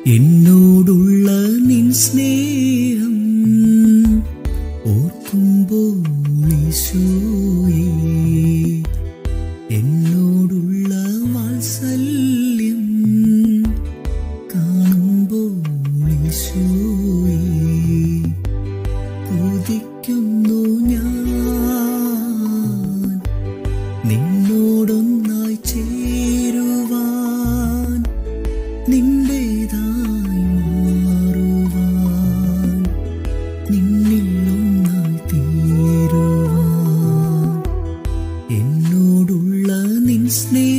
എന്നോടുള്ള നിൻ സ്നേഹം ഓർക്കുമ്പോൾ ഈശോയേ എന്നോടുള്ള വാത്സല്യം കാണുമ്പോൾ ഈശോയേ കൊതിക്കുന്നു ഞാൻ നിന്നോടൊന്നായി ചേരുവാൻ നിന്റേതായി മാറുവാൻ നിന്നിൽ ഒന്നായി തീരുവാൻ എന്നോടുള്ള നിൻ സ്നേഹം